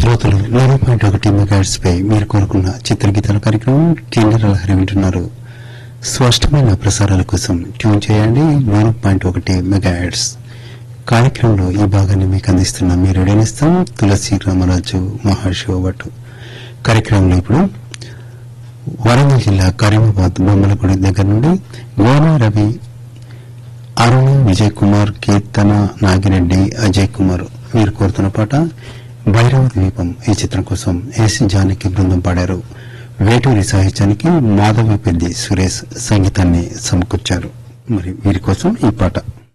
శ్రోతలు నూరు పాయింట్ ఒకటి మెగాట్స్ పై మీరు కోరుకున్న చిత్రగీతాల కార్యక్రమం కిండర్ లహరి వింటున్నారు స్పష్టమైన ప్రసారాల కోసం ట్యూన్ చేయండి నూరు పాయింట్ ఒకటి మెగాట్స్ కార్యక్రమంలో ఈ భాగాన్ని మీకు అందిస్తున్న మీ రేడియోనిస్తాం తులసి రామరాజు మహాశివభట్ కార్యక్రమంలో ఇప్పుడు వరంగల్ జిల్లా కరీమాబాద్ బొమ్మలపూడి దగ్గర నుండి గోనా రవి అరుణ విజయ్ కుమార్ కీర్తన నాగిరెడ్డి అజయ్ కుమార్ వీరు కోరుతున్న పాట భైరవ ద్వీపం ఈ చిత్రం కోసం ఎస్ జానకి బృందం పాడారు వేటూరి సాహిత్యానికి మాధవి పెద్ది సురేష్ సంగీతాన్ని సమకూర్చారు మరి వీరి కోసం ఈ పాట